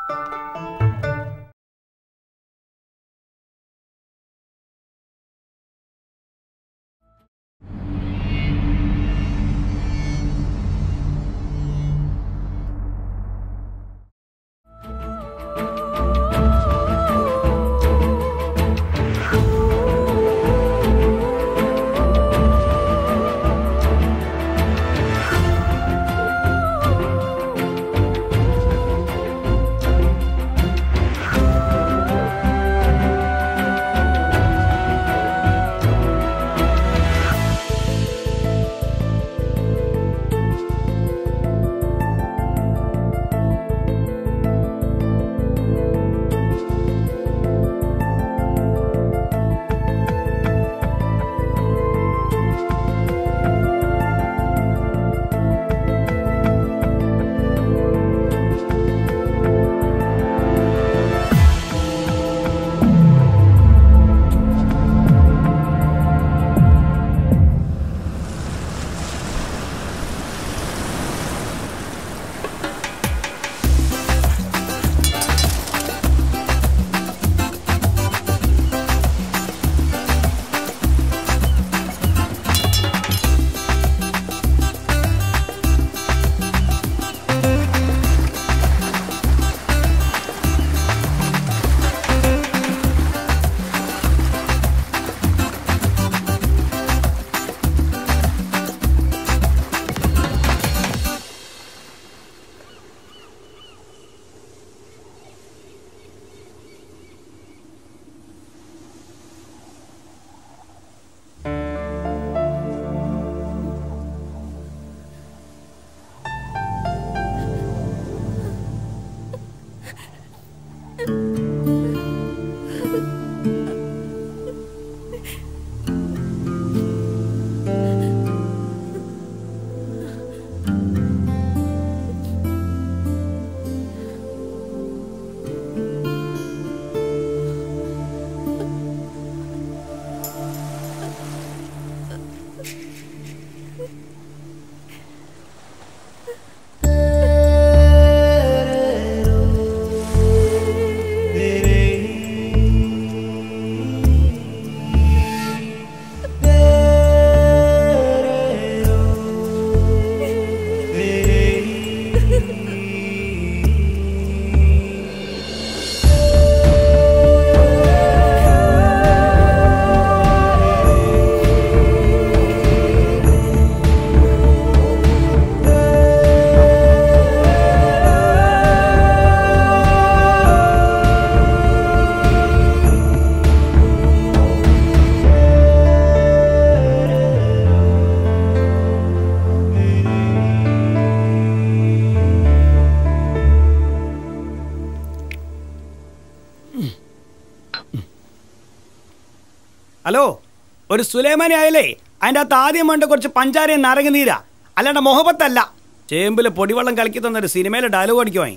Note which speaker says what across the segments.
Speaker 1: Hello ഒരു സുലൈമാനി ആയാലേ അതിൻ്റെ അകത്ത് ആദ്യം വേണ്ട കുറച്ച് പഞ്ചാരയും നാരങ്ങ നീരാ അല്ലാണ്ട് മുഹബത്തല്ല ചേമ്പിൽ പൊടിവെള്ളം കലക്കി തന്നൊരു സിനിമയിലെ ഡയലോഗ് അടിക്കുവായി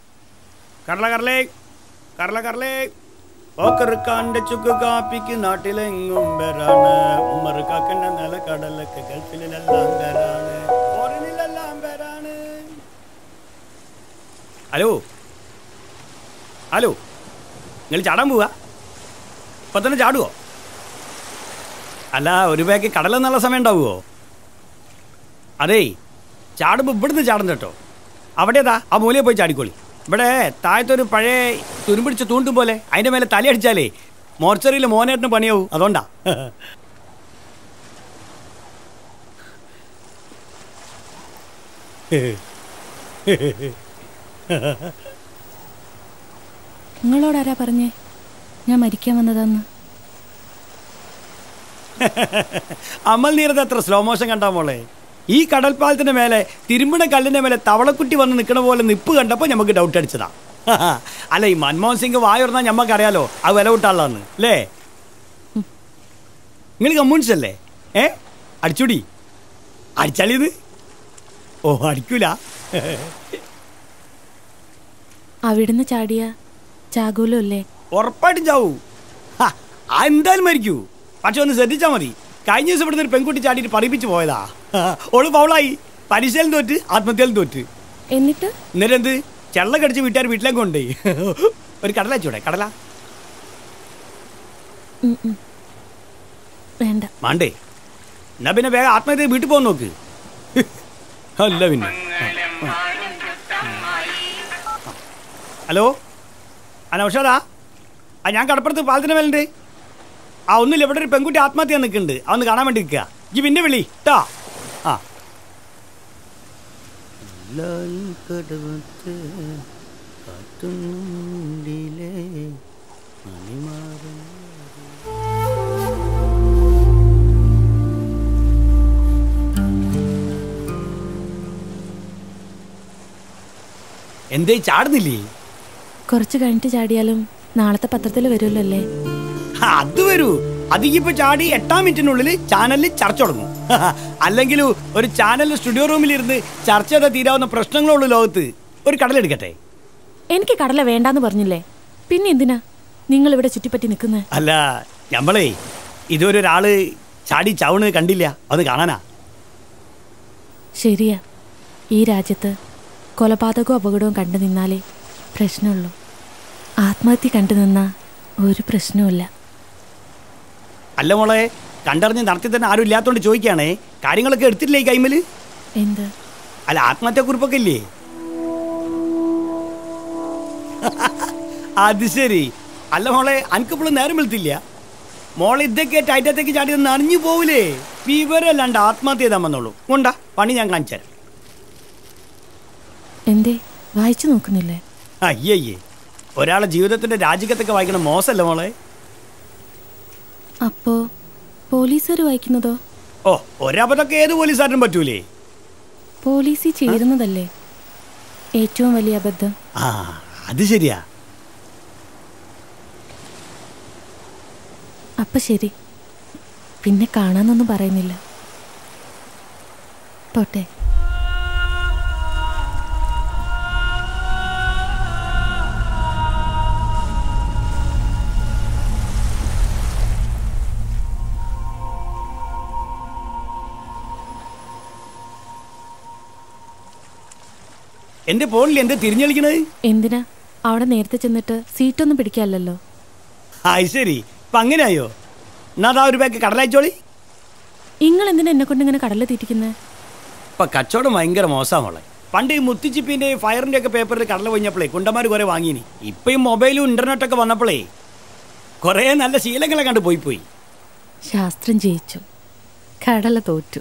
Speaker 1: കറല കറലേ കറല കറലേ പോക്കറുക്കാന്റെ ചുക്ക് കാപ്പിക്ക് നാട്ടിലെങ്ങും വരാണ് ഉമ്മറുക്കാക്കന്റെ നിലക്കടലൊക്കെ ഗൾഫിലെല്ലാം വരാണ് ഫോറിനിലെല്ലാം വരാണ് ഹലോ ഹലോ നിങ്ങൾ ചാടാൻ പോവാ ഇപ്പൊ തന്നെ ചാടുവോ അല്ല ഒരു ബാഗ് കടലെന്നുള്ള സമയം ഉണ്ടാവുമോ അതേ ചാടുമ്പോൾ ഇവിടുന്ന് ചാടും കേട്ടോ അവിടേതാ ആ മൂലയെ പോയി ചാടിക്കോളി ഇവിടെ താഴത്തൊരു പഴയ തുരുമ്പിടിച്ച തൂണ്ടും പോലെ അതിൻ്റെ മേലെ തലയടിച്ചാലേ മോർച്ചറിയിൽ മോനേട്ടന് പണിയാവും അതുകൊണ്ടാ
Speaker 2: നിങ്ങളോടാരാ പറഞ്ഞേ ഞാൻ മരിക്കാൻ വന്നതാന്ന്
Speaker 1: അമൽ നീരത് എത്ര സ്ലോ മോഷൻ കണ്ടാ മോളെ ഈ കടൽപ്പാലത്തിന്റെ മേലെ തിരുമ്പിണ കല്ലിന്റെ മേലെ തവളക്കുട്ടി വന്ന് നിൽക്കണ പോലെ നിപ്പ് കണ്ടപ്പോൾ നമുക്ക് ഡൗട്ട് അടിച്ചതാ അല്ല ഈ മൻമോഹൻ സിംഗ് വായുറന്നാ ഞമ്മക്കറിയാലോ അത് വില വിട്ടാളാന്ന് അല്ലേ നിങ്ങൾ കമ്മ്യൂണിസ്റ്റ് അല്ലേ ഏ അടിച്ചുടി അടിച്ചാലിത് ഓ അടിക്കൂല
Speaker 2: അവിടുന്ന് ചാടിയ ചാകൂലോ അല്ലേ
Speaker 1: ഉറപ്പായിട്ടും ചാവൂ ഹാ, ആ എന്തായാലും മരിക്കൂ പക്ഷെ ഒന്ന് ശ്രദ്ധിച്ചാൽ മതി കഴിഞ്ഞ ദിവസം ഇവിടുന്ന് ഒരു പെൺകുട്ടി ചാടിയിട്ട് പറയിപ്പിച്ച് പോയതാ ഓള് പൗളായി പരീക്ഷയിലും തോറ്റ് ആത്മഹത്യയിലും തോറ്റ്
Speaker 2: എന്നിട്ട്
Speaker 1: എന്നിട്ടെന്ത് ചെള്ള കടിച്ച് വീട്ടുകാർ വീട്ടിലേക്ക് കൊണ്ടേ ഒരു കടല വെച്ചൂടെ കടല
Speaker 2: ഉം, ഉം. വേണ്ട
Speaker 1: മാണ്ടേ എന്നാ പിന്നെ വേഗം ആത്മഹത്യ വീട്ടിൽ പോകാൻ നോക്ക് അല്ല പിന്നെ ഹലോ ആ നൗഷാദാ ആ ഞാൻ കടപ്പുറത്ത് പാലത്തിന് മേലുണ്ട് ആ ഒന്നുമില്ല ഇവിടെ ഒരു പെൺകുട്ടി ആത്മഹത്യ നിൽക്കുന്നുണ്ട് അതൊന്ന് കാണാൻ വേണ്ടി നിൽക്കുക ഈ പിന്നെ വിളി ട്ടാ ആ എന്തേ ചാടുന്നില്ലേ
Speaker 2: കുറച്ച് കഴിഞ്ഞിട്ട് ചാടിയാലും നാളത്തെ പത്രത്തിൽ വരുമല്ലോ അല്ലേ
Speaker 1: ആ, അത് വരൂ അതിപ്പോ ചാടി എട്ടാം മിനിറ്റിനുള്ളിൽ ചാനലിൽ ചർച്ച തുടങ്ങും അല്ലെങ്കിൽ ഒരു ചാനൽ സ്റ്റുഡിയോ റൂമിൽ ഇരുന്ന് ചർച്ച ചെയ്താൽ തീരാവുന്ന പ്രശ്നങ്ങളുള്ള ലോകത്ത് ഒരു കടലെടുക്കട്ടെ
Speaker 2: എനിക്ക് കടല വേണ്ടാന്ന് പറഞ്ഞില്ലേ പിന്നെ എന്തിനാ നിങ്ങൾ ഇവിടെ ചുറ്റിപ്പറ്റി നിൽക്കുന്നത്
Speaker 1: അല്ല ഞമ്മളേ ഇതുവരെ ഒരാള് ചാടി ചവണ് കണ്ടില്ല അത് കാണാനാ
Speaker 2: ശരിയാ ഈ രാജ്യത്ത് കൊലപാതകവും അപകടവും കണ്ടു നിന്നാലേ പ്രശ്നമുള്ളൂ ആത്മഹത്യ കണ്ടു നിന്നാ ഒരു പ്രശ്നവുമില്ല
Speaker 1: അല്ല മോളെ കണ്ടറിഞ്ഞ് നടത്തി തന്നെ ആരും ഇല്ലാത്തോണ്ട് ചോദിക്കുകയാണേ കാര്യങ്ങളൊക്കെ എടുത്തിട്ടില്ലേ ഈ കൈമല്
Speaker 2: എന്ത്
Speaker 1: അല്ല ആത്മഹത്യക്കുറിപ്പൊക്കെ ഇല്ലേ അത് ശരി അല്ല മോളെ അനക്കിപ്പോഴും നേരം വെളുത്തില്ല മോളെ ഇതൊക്കെ ടൈറ്റത്തേക്ക് ചാടി ഒന്ന് അറിഞ്ഞു പോവില്ലേ വിവരമല്ലാണ്ട് ആത്മഹത്യ ചെയ്താൽ വന്നോളൂ കൊണ്ടാ പണി ഞാൻ കാണിച്ചു തരാം
Speaker 2: എന്തേ വായിച്ചു നോക്കുന്നില്ലേ
Speaker 1: അയ്യയ്യേ ഒരാളെ ജീവിതത്തിന്റെ രാജിക്കത്തൊക്കെ വായിക്കണ മോശമല്ല മോളെ
Speaker 2: അപ്പോ പോലീസുകാർ വായിക്കുന്നതോ
Speaker 1: ഓ ഒരബദ്ധമൊക്കെ ഏത് പോലീസുകാരനും പറ്റൂലേ
Speaker 2: പോലീസിൽ ചേരുന്നതല്ലേ ഏറ്റവും വലിയ അബദ്ധം
Speaker 1: ആ അത് ശരിയാ
Speaker 2: അപ്പൊ ശരി പിന്നെ കാണാനൊന്നും പറയുന്നില്ല പോട്ടെ
Speaker 1: എന്റെ ഫോണിൽ എന്താ തിരിഞ്ഞളിക്കണത്
Speaker 2: എന്തിനാ അവിടെ നേരത്തെ ചെന്നിട്ട് സീറ്റൊന്നും പിടിക്കാമല്ലോ
Speaker 1: ആ ശരി ഇപ്പൊ അങ്ങനെയായോ എന്നാ അതാ ഒരു ബാക്ക് കടലയച്ചോളി
Speaker 2: നിങ്ങൾ എന്തിനാ എന്നെ കൊണ്ട് ഇങ്ങനെ കടല തീറ്റിക്കുന്നത്
Speaker 1: ഇപ്പൊ കച്ചവടം ഭയങ്കര മോശമാ മോളെ പണ്ട് ഈ മുത്തിച്ചിപ്പിന്റെ ഫയറിന്റെ ഒക്കെ പേപ്പറിൽ കടല പൊഞ്ഞപ്പോഴേ കുണ്ടന്മാർ കുറെ വാങ്ങിനി ഇപ്പൊ ഈ മൊബൈലും ഇന്റർനെറ്റൊക്കെ വന്നപ്പോഴേ കുറേ നല്ല ശീലങ്ങളെ കണ്ട് പോയി പോയി
Speaker 2: ശാസ്ത്രം ജയിച്ചു കടല തോറ്റു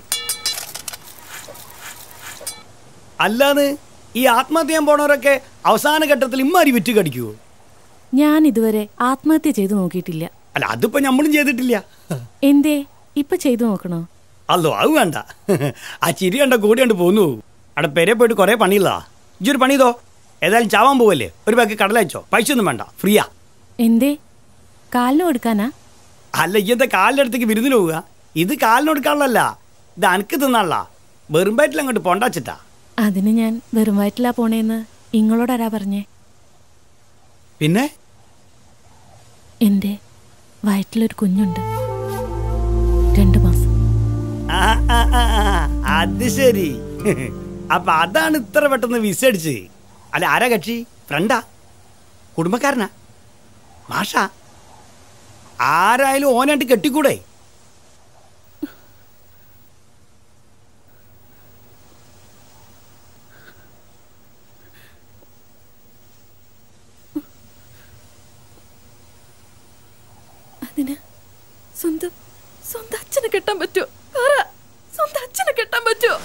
Speaker 1: അല്ലാന്ന് ഈ ആത്മഹത്യ ചെയ്യാൻ പോണവരൊക്കെ അവസാന ഘട്ടത്തിൽ ഇമ്മാരി വിറ്റ് കടിക്കുവോ
Speaker 2: ഞാൻ ഇതുവരെ ആത്മഹത്യ ചെയ്തു നോക്കിയിട്ടില്ല
Speaker 1: അല്ല അതിപ്പോ നമ്മളും ചെയ്തിട്ടില്ല
Speaker 2: എന്തേ ഇപ്പൊ ചെയ്തു നോക്കണോ
Speaker 1: അല്ലോ അത് വേണ്ട ആ ചിരി കണ്ട കൂടി കണ്ട് പോന്നു അവിടെ പെരെ പോയിട്ട് കുറേ പണിയില്ല ഇജ്ജൊരു പണി ചെയ്തോ ഏതായാലും ചാവാൻ പോവല്ലേ ഒരു ബാക്ക് കടലയച്ചോ പൈസ ഒന്നും വേണ്ട ഫ്രീയാ
Speaker 2: എന്തേ കാലിന് കൊടുക്കാനാ
Speaker 1: അല്ല ഇയ്യത്തെ കാലിൻ്റെ അടുത്തേക്ക് വിരുന്നിന് പോവുക ഇത് കാലിന് കൊടുക്കാനുള്ളല്ല ഇത് അനക്ക് തിന്നാനുള്ള വെറും വയറ്റിൽ അങ്ങോട്ട് പൊണ്ടാച്ചിട്ടാ
Speaker 2: അതിന് ഞാൻ വെറും വയറ്റിലാ പോണേന്ന് ഇങ്ങളോടാരാ പറഞ്ഞേ
Speaker 1: പിന്നെ
Speaker 2: എന്റെ വയറ്റിലൊരു കുഞ്ഞുണ്ട് രണ്ടു മാസം
Speaker 1: ആ, ആ, ആ, ആ, അത് ശരി അപ്പൊ അതാണ് ഇത്ര പെട്ടെന്ന് വിസടിച്ച് അല്ല ആരാ കക്ഷി ഫ്രണ്ടാ കുടുംബക്കാരനാ മാഷ ആരായാലും ഓനായിട്ട് കെട്ടിക്കൂടെ
Speaker 2: അതിന് സ്വന്തം സ്വന്തം അച്ഛനെ കെട്ടാൻ പറ്റുമോ പറ സ്വന്തം അച്ഛനെ കെട്ടാൻ പറ്റുമോ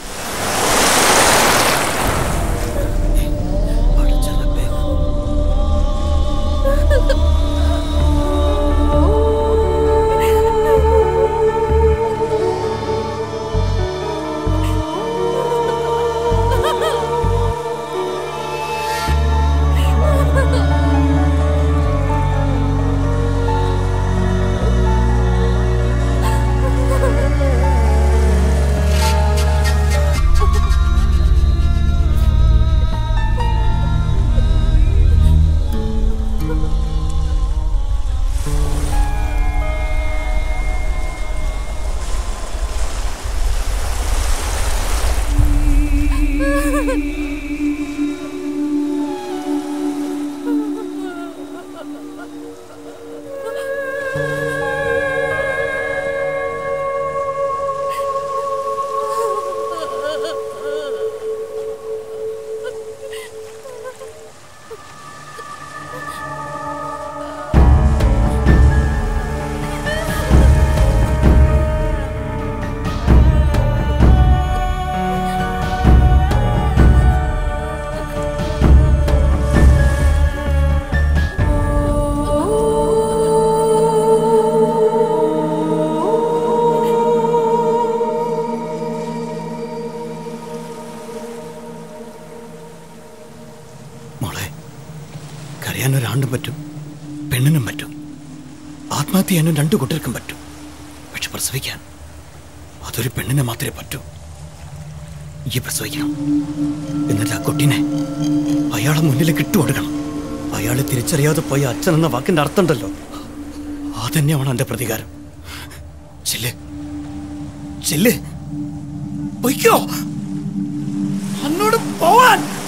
Speaker 1: കരയാൻ ഒരാണ്ടും പറ്റും പെണ്ണിനും പറ്റും ആത്മഹത്യ ചെയ്യാനും രണ്ടു കൂട്ടർക്കും പറ്റും പക്ഷെ പ്രസവിക്കാൻ അതൊരു പെണ്ണിനെ മാത്രമേ പറ്റൂ ഈ പ്രസവിക്കണം എന്നിട്ട് ആ കുട്ടീനെ അയാളെ മുന്നിലേക്ക് ഇട്ടുകൊടുക്കണം അയാളെ തിരിച്ചറിയാതെ പോയ അച്ഛൻ എന്ന വാക്കിന്റെ അർത്ഥമുണ്ടല്ലോ അതന്നെയാണ് എന്റെ പ്രതികാരം ചെല്ല് ചെല്ല് പൊയ്ക്കോ അന്നോട് പോവാൻ